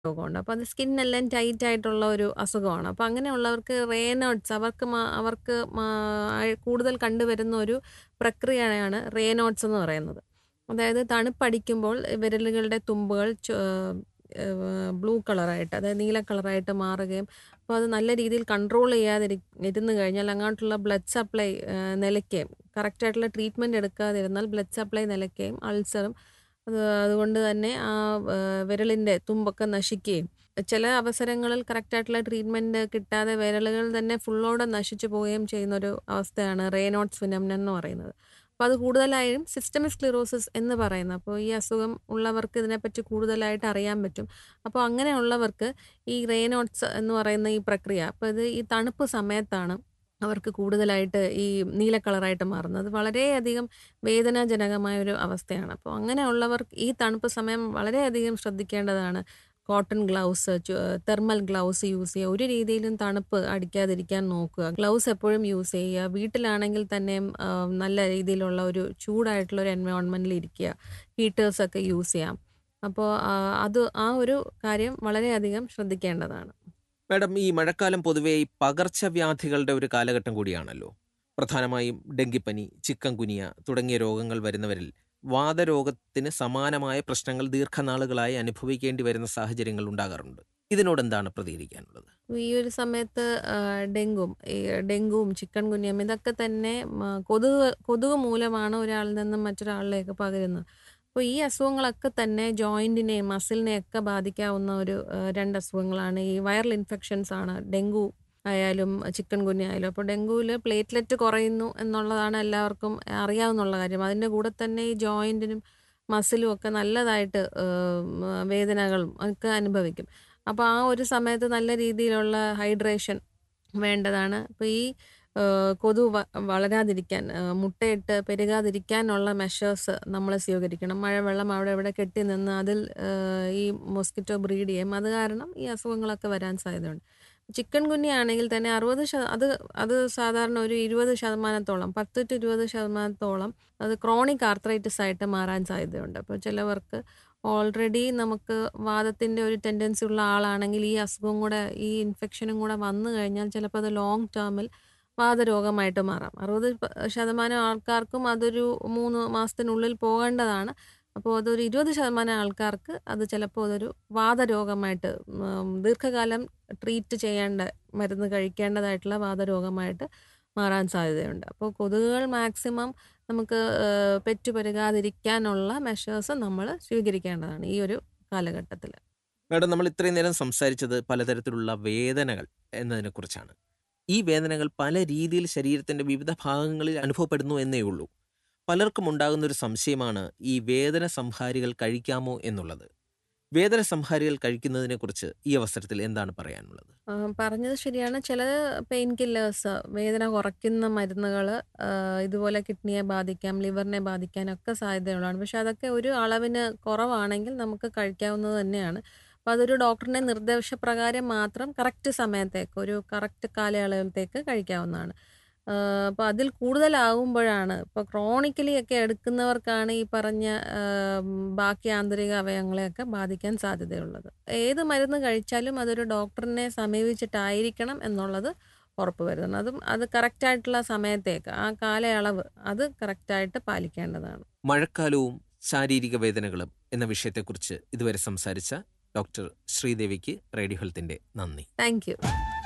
രോഗമുണ്ട്. അപ്പോൾ അത് സ്കിന്നെല്ലാം ടൈറ്റ് ആയിട്ടുള്ള ഒരു അസുഖമാണ്. അപ്പോൾ അങ്ങനെയുള്ളവർക്ക് റേനോട്സ് അവർക്ക് മാ അവർക്ക് മാ കൂടുതൽ കണ്ടുവരുന്ന ഒരു പ്രക്രിയയാണ് റേനോട്സ് എന്ന് പറയുന്നത്. അതായത് തണുപ്പടിക്കുമ്പോൾ വിരലുകളുടെ തുമ്പുകൾ ചൊ ഏഹ് ബ്ലൂ കളറായിട്ട് അതായത് നീല കളറായിട്ട് മാറുകയും അപ്പോൾ അത് നല്ല രീതിയിൽ കൺട്രോൾ ചെയ്യാതിരി ഇരുന്ന് കഴിഞ്ഞാൽ അങ്ങോട്ടുള്ള ബ്ലഡ് സപ്ലൈ ഏഹ് നിലയ്ക്കുകയും കറക്റ്റായിട്ടുള്ള ട്രീറ്റ്മെൻറ്റ് എടുക്കാതിരുന്നാൽ ബ്ലഡ് സപ്ലൈ നിലയ്ക്കുകയും അൾസറും അത് അതുകൊണ്ട് തന്നെ ആ ഏഹ് വിരലിൻ്റെ തുമ്പൊക്കെ നശിക്കുകയും ചില അവസരങ്ങളിൽ കറക്റ്റായിട്ടുള്ള ട്രീറ്റ്മെൻറ്റ് കിട്ടാതെ വിരലുകൾ തന്നെ ഫുള്ളോടെ നശിച്ചു പോവുകയും ചെയ്യുന്നൊരു അവസ്ഥയാണ് റേനോട്സ് ഫിനോമിനൻ എന്ന് പറയുന്നത്. അപ്പോൾ അത് കൂടുതലായും സിസ്റ്റമിക് സ്ക്ലിറോസിസ് എന്ന് പറയുന്നത്. അപ്പോൾ ഈ അസുഖം ഉള്ളവർക്ക് ഇതിനെപ്പറ്റി കൂടുതലായിട്ട് അറിയാൻ പറ്റും. അപ്പോൾ അങ്ങനെയുള്ളവർക്ക് ഈ റേനോട്സ് എന്ന് പറയുന്ന ഈ പ്രക്രിയ അപ്പോൾ ഇത് ഈ തണുപ്പ് സമയത്താണ് അവർക്ക് കൂടുതലായിട്ട് ഈ നീല കളറായിട്ട് മാറുന്നത്. അത് വളരെയധികം വേദനാജനകമായ ഒരു അവസ്ഥയാണ്. അപ്പോൾ അങ്ങനെയുള്ളവർക്ക് ഈ തണുപ്പ് സമയം വളരെയധികം ശ്രദ്ധിക്കേണ്ടതാണ്. കോട്ടൺ ഗ്ലൗസ് ചു തെർമൽ ഗ്ലൗസ് യൂസ് ചെയ്യുക. ഒരു രീതിയിലും തണുപ്പ് അടിക്കാതിരിക്കാൻ നോക്കുക. ഗ്ലൗസ് എപ്പോഴും യൂസ് ചെയ്യുക. വീട്ടിലാണെങ്കിൽ തന്നെയും ആഹ് നല്ല രീതിയിലുള്ള ഒരു ചൂടായിട്ടുള്ള ഒരു എൻവയോൺമെന്റിൽ ഇരിക്കുക. ഹീറ്റേഴ്സൊക്കെ യൂസ് ചെയ്യാം. അപ്പോൾ ആഹ് അത് ആ ഒരു കാര്യം വളരെയധികം ശ്രദ്ധിക്കേണ്ടതാണ്. മാഡം ഈ മഴക്കാലം പൊതുവേ ഈ പകർച്ചവ്യാധികളുടെ ഒരു കാലഘട്ടം കൂടിയാണല്ലോ. പ്രധാനമായും ഡെങ്കിപ്പനി, ചിക്കൻ ഗുനിയ തുടങ്ങിയ രോഗങ്ങൾ വരുന്നവരിൽ വാതരോഗത്തിന് സമാനമായ പ്രശ്നങ്ങൾ ദീർഘനാളുകളായി അനുഭവിക്കേണ്ടി വരുന്ന സാഹചര്യങ്ങൾ ഉണ്ടാകാറുണ്ട്. ഇതിനോടെന്താണ് പ്രതികരിക്കാനുള്ളത്? ഈ ഒരു സമയത്ത് ആഹ് ഡെങ്കും ഈ ഡെങ്കുവും ചിക്കൻ ഗുനിയയും ഇതൊക്കെ തന്നെ മ കൊതുക് കൊതുക് മൂലമാണ് ഒരാളിൽ നിന്നും മറ്റൊരാളിലേക്ക് പകരുന്നത്. അപ്പോൾ ഈ അസുഖങ്ങളൊക്കെ തന്നെ ജോയിന്റിനെയും മസിലിനെയൊക്കെ ബാധിക്കാവുന്ന ഒരു ഏഹ് 2 അസുഖങ്ങളാണ്. ഈ വൈറൽ ഇൻഫെക്ഷൻസ് ആണ്. ഡെങ്കു ആയാലും ചിക്കൻ ഗുനിയ ആയാലും. അപ്പോൾ ഡെങ്കുവിൽ പ്ലേറ്റ്ലെറ്റ് കുറയുന്നു എന്നുള്ളതാണ് എല്ലാവർക്കും അറിയാവുന്നുള്ള കാര്യം. അതിൻ്റെ കൂടെ തന്നെ ഈ ജോയിന്റിനും മസിലും ഒക്കെ നല്ലതായിട്ട് ഏഹ് വേദനകളും ഒക്കെ അനുഭവിക്കും. അപ്പോൾ ആ ഒരു സമയത്ത് നല്ല രീതിയിലുള്ള ഹൈഡ്രേഷൻ വേണ്ടതാണ്. അപ്പോൾ ഈ ഏഹ് കൊതു വ വളരാതിരിക്കാൻ ഏഹ് മുട്ടയിട്ട് പെരുകാതിരിക്കാനുള്ള മെഷേഴ്സ് നമ്മൾ സ്വീകരിക്കണം. മഴവെള്ളം അവിടെ ഇവിടെ കെട്ടി നിന്ന് അതിൽ ഏഹ് ഈ മോസ്കിറ്റോ ബ്രീഡ് ചെയ്യും. അത് കാരണം ഈ അസുഖങ്ങളൊക്കെ വരാൻ സാധ്യതയുണ്ട്. ചിക്കൻ ഗുനിയ ആണെങ്കിൽ തന്നെ 60 ശത അത് അത് സാധാരണ ഒരു 20% 10 ടു 20% അത് ക്രോണിക് ആർത്രൈറ്റിസ് ആയിട്ട് മാറാൻ സാധ്യതയുണ്ട്. അപ്പോൾ ചിലവർക്ക് ഓൾറെഡി നമുക്ക് വാതത്തിൻ്റെ ഒരു ടെൻഡൻസി ഉള്ള ആളാണെങ്കിൽ ഈ അസുഖം കൂടെ ഈ ഇൻഫെക്ഷനും കൂടെ വന്നു കഴിഞ്ഞാൽ ചിലപ്പോൾ അത് ലോങ് ടേമിൽ വാതരോഗമായിട്ട് മാറാം. 60% ആൾക്കാർക്കും അതൊരു 3 മാസത്തിനുള്ളിൽ പോകേണ്ടതാണ്. അപ്പോൾ അതൊരു 20% ആൾക്കാർക്ക് അത് ചിലപ്പോൾ അതൊരു വാതരോഗമായിട്ട് ഉം ദീർഘകാലം ട്രീറ്റ് ചെയ്യേണ്ട മരുന്ന് കഴിക്കേണ്ടതായിട്ടുള്ള വാതരോഗമായിട്ട് മാറാൻ സാധ്യതയുണ്ട്. അപ്പോൾ കൊതുകുകൾ മാക്സിമം നമുക്ക് ഏഹ് പെറ്റു പെരുകാതിരിക്കാനുള്ള മെഷേഴ്സ് നമ്മൾ സ്വീകരിക്കേണ്ടതാണ് ഈ ഒരു കാലഘട്ടത്തിൽ. മാഡം നമ്മൾ ഇത്രയും നേരം സംസാരിച്ചത് പലതരത്തിലുള്ള വേദനകൾ എന്നതിനെക്കുറിച്ചാണ്. ഈ വേദനകൾ പല രീതിയിൽ ശരീരത്തിന്റെ വിവിധ ഭാഗങ്ങളിൽ അനുഭവപ്പെടുന്നു എന്നേ ഉള്ളൂ. പലർക്കും ഉണ്ടാകുന്ന ഒരു സംശയമാണ് ഈ വേദന സംഹാരികൾ കഴിക്കാമോ എന്നുള്ളത്. വേദന സംഹാരികൾ കഴിക്കുന്നതിനെക്കുറിച്ച് ഈ അവസരത്തിൽ എന്താണ് പറയാനുള്ളത്? ആഹ് പറഞ്ഞത് ശരിയാണ്. ചില പെയിൻ കില്ലേഴ്സ് വേദന കുറയ്ക്കുന്ന മരുന്നുകൾ ആഹ് ഇതുപോലെ കിഡ്നിയെ ബാധിക്കാം, ലിവറിനെ ബാധിക്കാനൊക്കെ സാധ്യതയുള്ളതാണ്. പക്ഷെ അതൊക്കെ ഒരു അളവിന് കുറവാണെങ്കിൽ നമുക്ക് കഴിക്കാവുന്നത് തന്നെയാണ്. അപ്പോൾ അതൊരു ഡോക്ടറുടെ നിർദ്ദേശപ്രകാരം മാത്രം കറക്റ്റ് സമയത്തേക്ക് ഒരു കറക്റ്റ് കാലയളവിലത്തേക്ക് കഴിക്കാവുന്നതാണ്. ആഹ് അപ്പോൾ അതിൽ കൂടുതലാകുമ്പോഴാണ് ഇപ്പോൾ ക്രോണിക്കലി ഒക്കെ എടുക്കുന്നവർക്കാണ് ഈ പറഞ്ഞ ആഹ് ബാക്കി ആന്തരിക അവയവങ്ങളെയൊക്കെ ബാധിക്കാൻ സാധ്യതയുള്ളത്. ഏത് മരുന്ന് കഴിച്ചാലും അതൊരു ഡോക്ടറിനെ സമീപിച്ചിട്ടായിരിക്കണം എന്നുള്ളത് ഉറപ്പ് വരുത്തണം. അതും അത് കറക്റ്റായിട്ടുള്ള സമയത്തേക്ക് ആ കാലയളവ് അത് കറക്റ്റായിട്ട് പാലിക്കേണ്ടതാണ്. മഴക്കാലവും ശാരീരിക വേദനകളും എന്ന വിഷയത്തെക്കുറിച്ച് ഇതുവരെ സംസാരിച്ച ഡോക്ടർ ശ്രീദേവിക്ക് റേഡിയോ ഹെൽത്തിന്റെ നന്ദി. Thank you.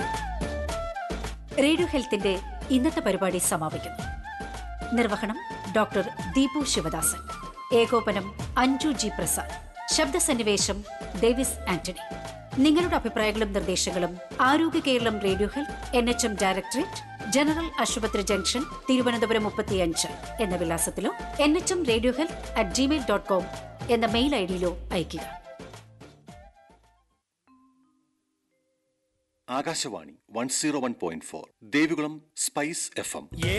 റേഡിയോ ഹെൽത്തിന്റെ ഇന്നത്തെ പരിപാടി സമാപിക്കുന്നു. നിർവഹണം ഡോക്ടർ ദീപു ശിവദാസൻ. ഏകോപനം അഞ്ജു ജി പ്രസാദ്. ശബ്ദസന്നിവേശം ഡേവിസ് ആന്റണി. നിങ്ങളുടെ അഭിപ്രായങ്ങളും നിർദ്ദേശങ്ങളും Arogya Keralam radio health N H M directorate general ആശുപത്രി ജംഗ്ഷൻ തിരുവനന്തപുരം മുപ്പത്തിയഞ്ച് എന്ന വിലാസത്തിലോ N H M radio health at Gmail dot com എന്ന മെയിൽ ഐ ഡിയിലോ അയയ്ക്കുക. Akashvani one zero one point four Devikulam spice F M